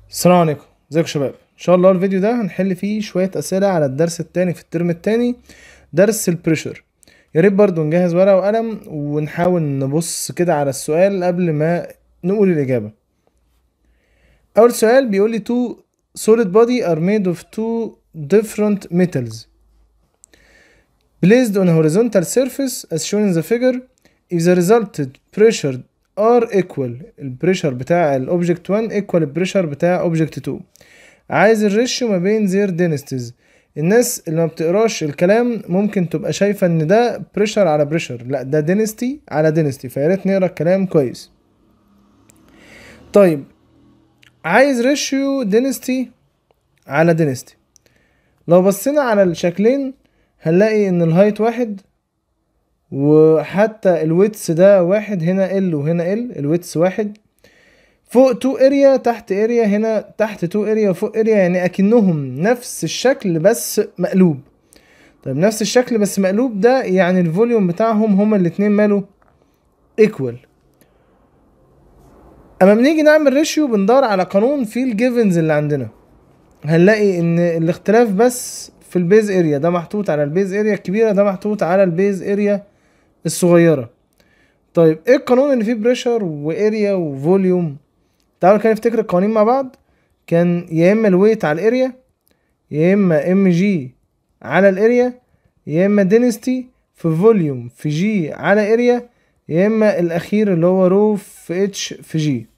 السلام عليكم ازيكم يا شباب ان شاء الله الفيديو ده هنحل فيه شويه اسئله على الدرس التاني في الترم التاني درس البريشر يا ريت برضو نجهز ورقه وقلم ونحاول نبص كده على السؤال قبل ما نقول الاجابه اول سؤال بيقول لي two solid body are made of two different metals placed on a horizontal surface as shown in the figure if the resulted pressure are equal البريشر بتاع الاوبجكت 1 equal البريشر بتاع اوبجكت 2 عايز الريشيو ما بين their densities الناس اللي ما بتقراش الكلام ممكن تبقى شايفه ان ده بريشر على بريشر لا ده دينستي على دينستي فيا ريت نقرا الكلام كويس طيب عايز ريشيو دينستي على دينستي لو بصينا على الشكلين هنلاقي ان الهايت واحد وحتى الويتس ده واحد هنا ال وهنا ال الويتس واحد فوق تو اريا تحت اريا هنا تحت تو اريا وفوق اريا يعني اكنهم نفس الشكل بس مقلوب طيب نفس الشكل بس مقلوب ده يعني الفوليوم بتاعهم هما الاتنين ماله ايكوال اما بنيجي نعمل ريشيو بندور على قانون في الجيفنز اللي عندنا هنلاقي ان الاختلاف بس في البيز اريا ده محطوط على البيز اريا الكبيره ده محطوط على البيز اريا الصغيره طيب ايه القانون اللي فيه بريشر واريا وفوليوم تعالوا كده نفتكر القوانين مع بعض كان يا اما الويت على الاريا يا اما ام جي على الاريا يا اما دينستي في فوليوم في جي على اريا يا اما الاخير اللي هو رو في اتش في جي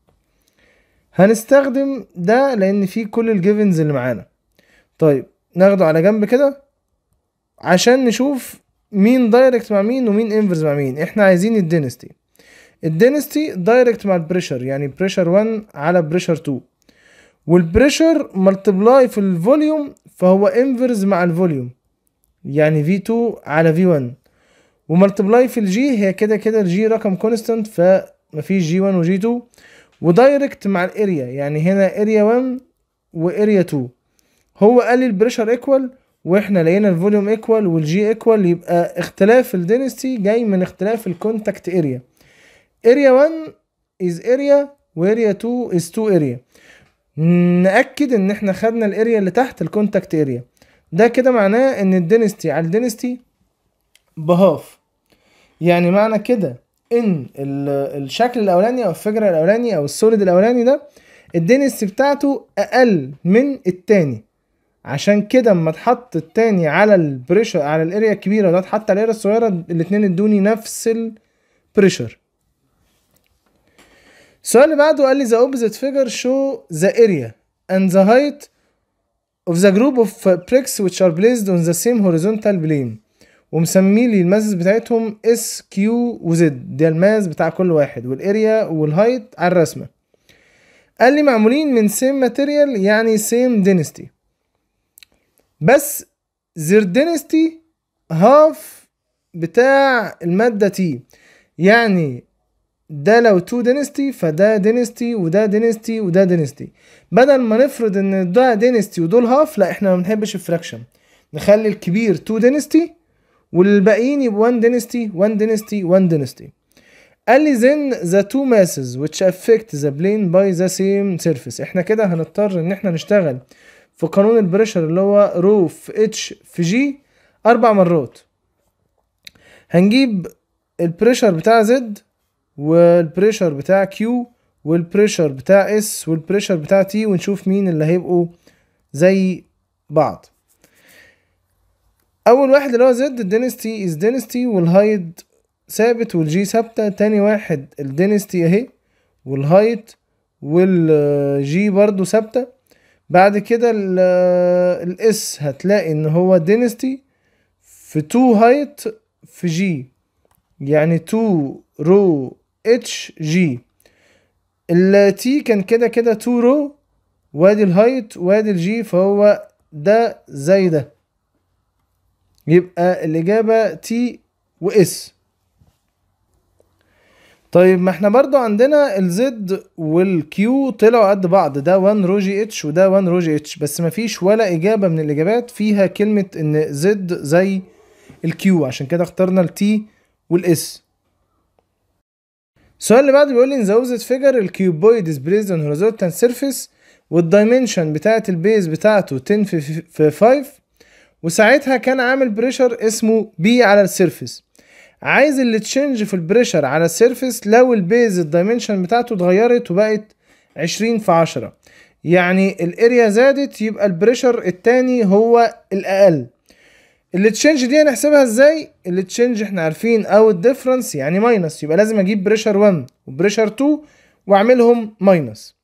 هنستخدم ده لان فيه كل الجيفنز اللي معانا طيب ناخده على جنب كده عشان نشوف مين دايركت مع مين ومين انفرس مع مين احنا عايزين الدينستي الدينستي دايركت مع البريشر يعني بريشر 1 على بريشر 2 والبريشر ملتبلاي في الفوليوم فهو انفرس مع الفوليوم يعني V2 على V1 وملتبلاي في الجي هي كده كده الجي رقم كونستانت فمفيش جي 1 وجي 2 ودايركت مع الاريا يعني هنا اريا 1 واريا 2 هو قال لي البريشر ايكوال واحنا لقينا الفوليوم ايكوال والجي ايكوال يبقى اختلاف الدينستي جاي من اختلاف الكونتاكت اريا اريا 1 از اريا واريا 2 از 2 اريا ناكد ان احنا خدنا الاريا اللي تحت الكونتاكت اريا ده كده معناه ان الدينستي على الدينستي بهاف يعني معنى كده ان الشكل الاولاني او الفجر الاولاني او السوليد الاولاني ده الدينستي بتاعته اقل من التاني عشان كده اما اتحط التاني على البريشر على الاريا الكبيره وده اتحط على الاريا الصغيره الاتنين ادوني نفس البريشر السؤال اللي بعده قال لي the opposite figure show the area and the height of the group of bricks which are placed on the same horizontal plane ومسمي لي الماسز بتاعتهم اس كيو وزد ده الماس بتاع كل واحد والاريا والهايت على الرسمه قال لي معمولين من سيم ماتيريال يعني سيم دينستي بس their density هاف بتاع المادة تي يعني ده لو تو دينستي فده دينستي وده دينستي وده دينستي بدل ما نفرض ان ده دينستي ودول هاف لا احنا ما بنحبش الفراكشن نخلي الكبير تو دينستي والباقيين يبقوا 1 دينستي 1 دينستي 1 دينستي قال لي then the two masses which affect the plane by the same surface احنا كده هنضطر ان احنا نشتغل في قانون البريشر اللي هو رو في اتش في جي اربع مرات هنجيب البريشر بتاع زد والبريشر بتاع كيو والبريشر بتاع اس والبريشر بتاع تي ونشوف مين اللي هيبقوا زي بعض اول واحد اللي هو زد الدينستي از دينستي والهايت ثابت والجي ثابته تاني واحد الدينستي اهي والهايت والجي برضو ثابته بعد كده الاس هتلاقي ان هو دينستي في 2 هايت في جي يعني 2 رو اتش جي التي كان كده كده 2 رو وادي الهايت وادي الجي فهو ده زي ده يبقى الاجابه تي واس طيب ما احنا برضو عندنا الزد والكيو طلعوا قد بعض ده 1 رو جي اتش وده 1 رو جي اتش بس مفيش ولا اجابه من الاجابات فيها كلمه ان زد زي الكيو عشان كده اخترنا التي والاس السؤال اللي بعده بيقول لي ان ذا اوبزيت فيجر الكيوبويد از بليزد اون هوريزونتال سيرفيس والدايمنشن بتاعت البيز بتاعته 10 في في 5 وساعتها كان عامل بريشر اسمه بي على السيرفيس عايز اللي تشنج في البريشر على السيرفيس لو البيز الدايمنشن بتاعته اتغيرت وبقت 20 في 10 يعني الاريا زادت يبقى البريشر التاني هو الاقل اللي تشنج دي هنحسبها ازاي اللي تشنج احنا عارفين او الديفرنس يعني ماينس يبقى لازم اجيب بريشر 1 وبريشر 2 واعملهم ماينس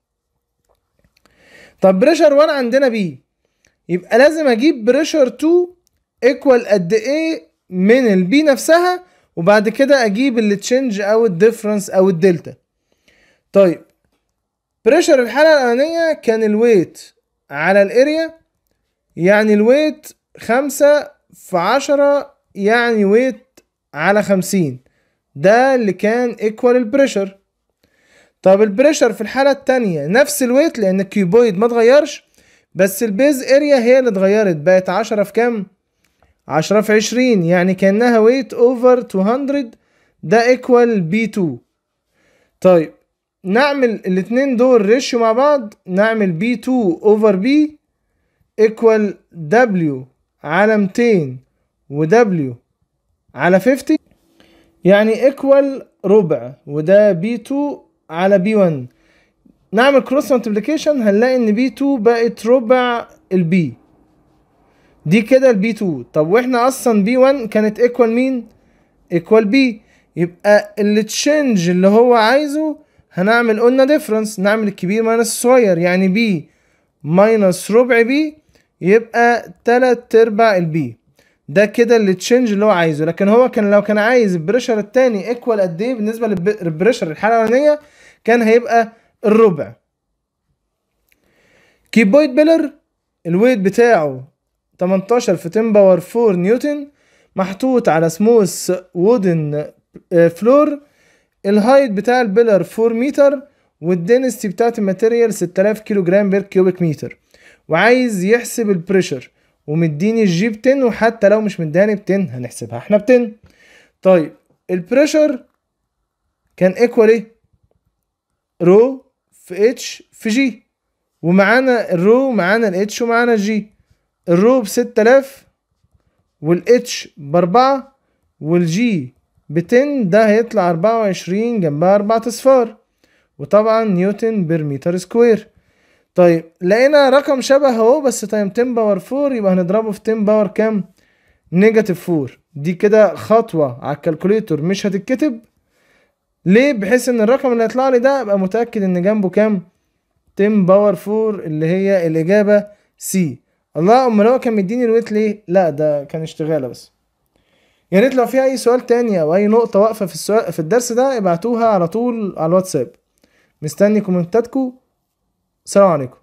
طب بريشر 1 عندنا بي يبقى لازم اجيب بريشر 2 ايكوال قد ايه من البي نفسها وبعد كده اجيب اللي تشنج او الديفرنس او الدلتا طيب بريشر الحالة الأولانية كان الويت على الاريا يعني الويت خمسة في عشرة يعني ويت على خمسين ده اللي كان ايكوال البريشر طب البريشر في الحالة التانية نفس الويت لأن الكيوبويد ما اتغيرش بس البيز اريا هي اللي اتغيرت بقت عشرة في كام؟ عشرة في عشرين يعني كأنها ويت اوفر 200 ده ايكوال بي 2 طيب نعمل الاتنين دول ريشيو مع بعض نعمل بي 2 اوفر بي ايكوال دبليو على 200 و دبليو على 50 يعني ايكوال ربع وده بي 2 على بي 1 نعمل كروس مالتيبليكيشن هنلاقي ان بي 2 بقت ربع البي دي كده البي 2 طب واحنا اصلا بي 1 كانت ايكوال مين ايكوال بي يبقى اللي تشينج اللي هو عايزه هنعمل قلنا ديفرنس نعمل الكبير ماينس الصغير يعني بي ماينس ربع بي يبقى تلات ارباع البي ده كده اللي تشينج اللي هو عايزه لكن هو كان لو كان عايز البريشر التاني ايكوال قد ايه بالنسبه للبريشر الحاله الاولانيه كان هيبقى الربع كيبويد بيلر الويت بتاعه 18 في 10 باور 4 نيوتن محطوط على سموث وودن فلور الهايت بتاع البيلر 4 متر والدنستي بتاعت الماتيريال 6000 كيلو جرام بير كيوبيك متر وعايز يحسب البريشر ومديني الجي ب 10 وحتى لو مش مداني ب 10 هنحسبها احنا ب 10 طيب البريشر كان ايكوال ايه رو في اتش في جي ومعانا الرو معانا الاتش ومعانا الجي الرو ب 6000 والاتش باربعة والجي ب 10 ده هيطلع 24 جنبها اربعة اصفار وطبعا نيوتن بير متر سكوير طيب لقينا رقم شبه اهو بس تايم 10 باور 4 يبقى هنضربه في 10 باور كام نيجاتيف 4 دي كده خطوة على الكالكوليتور مش هتتكتب ليه بحيث ان الرقم اللي هيطلع لي ده ابقى متأكد ان جنبه كام 10 باور 4 اللي هي الاجابة سي الله امال هو كان مديني الويت ليه لا ده كان اشتغاله بس يا ريت لو في اي سؤال تاني او اي نقطة واقفة في السؤال في الدرس ده ابعتوها على طول على الواتساب مستني كومنتاتكم سلام عليكم